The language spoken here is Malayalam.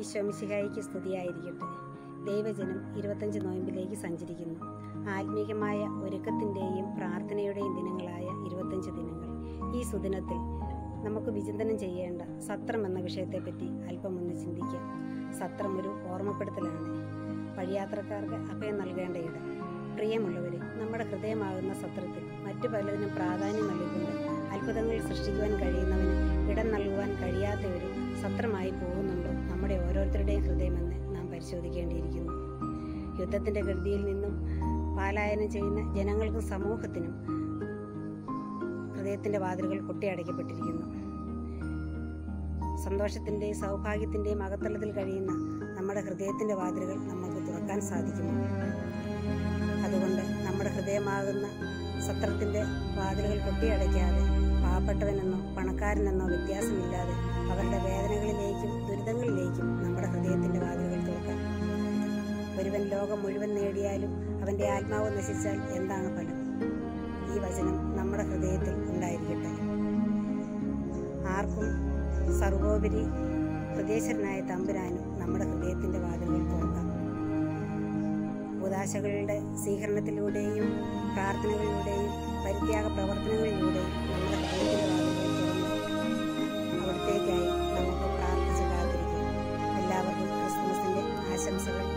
ഈശോമിശിഹായിക്ക് സ്തുതിയായിരിക്കട്ടെ ദൈവജനം ഇരുപത്തഞ്ച് നോയമ്പിലേക്ക് സഞ്ചരിക്കുന്നു ആത്മീകമായ ഒരുക്കത്തിൻ്റെയും പ്രാർത്ഥനയുടെയും ദിനങ്ങളായ ഇരുപത്തഞ്ച് ദിനങ്ങൾ ഈ സുദിനത്തിൽ നമുക്ക് വിചിന്തനം ചെയ്യേണ്ട സത്രം എന്ന വിഷയത്തെപ്പറ്റി അല്പമൊന്ന് ചിന്തിക്കാം സത്രം ഒരു ഓർമ്മപ്പെടുത്തലാണ് വഴിയാത്രക്കാർക്ക് അഭയം നൽകേണ്ട ഇടം പ്രിയമുള്ളവരെ നമ്മുടെ ഹൃദയമാകുന്ന സത്രത്തിൽ മറ്റു പലതിനും പ്രാധാന്യം നൽകിക്കൊണ്ട് അത്ഭുതങ്ങൾ സൃഷ്ടിക്കുവാൻ കഴിയുന്നവന് ഇടം നൽകുവാൻ കഴിയാത്തവരും സത്രമായി പോകുന്നുണ്ടോ നമ്മുടെ ഓരോരുത്തരുടെയും ഹൃദയമെന്ന് നാം പരിശോധിക്കേണ്ടിയിരിക്കുന്നു യുദ്ധത്തിന്റെ ഗതിയിൽ നിന്നും പാലായനം ചെയ്യുന്ന ജനങ്ങൾക്കും സമൂഹത്തിനും ഹൃദയത്തിന്റെ വാതിലുകൾ കൊട്ടിയടയ്ക്കപ്പെട്ടിരിക്കുന്നു സന്തോഷത്തിന്റെയും സൗഭാഗ്യത്തിന്റെയും അകത്തളത്തിൽ കഴിയുന്ന നമ്മുടെ ഹൃദയത്തിന്റെ വാതിലുകൾ നമുക്ക് തുറക്കാൻ സാധിക്കുമോ അതുകൊണ്ട് നമ്മുടെ ഹൃദയമാകുന്ന സത്രത്തിന്റെ വാതിലുകൾ കൊട്ടിയടയ്ക്കാതെ പാവപ്പെട്ടവനെന്നോ പണക്കാരനെന്നോ വ്യത്യാസമില്ലാതെ അവരുടെ വേദനകളിലേക്കും ദുരിതങ്ങളിലേക്കും നമ്മുടെ ഹൃദയത്തിന്റെ വാതിലുകൾ തുറക്കാം ഒരുവൻ ലോകം മുഴുവൻ നേടിയാലും അവന്റെ ആത്മാവ് നശിച്ചാൽ എന്താണ് ഫലം ഈ വചനം നമ്മുടെ ഹൃദയത്തിൽ ഉണ്ടായിരിക്കട്ടെ ആർക്കും സർവോപരി ഹൃദയശ്വരനായ തമ്പുരാനും നമ്മുടെ ഹൃദയത്തിന്റെ വാതിലുകൾ തുറക്കാം ഉദാശകളുടെ സ്വീകരണത്തിലൂടെയും പ്രാർത്ഥനകളിലൂടെയും പരിത്യാഗ പ്രവർത്തനങ്ങളിലൂടെയും നമ്മുടെ ഹൃദയത്തിന്റെ വാതിലുകൾ തുറന്ന് അവിടത്തേക്കായി നമുക്ക് പ്രാർത്ഥിച്ച് കാത്തിരിക്കാം എല്ലാവർക്കും ക്രിസ്മസിന്റെ ആശംസകൾ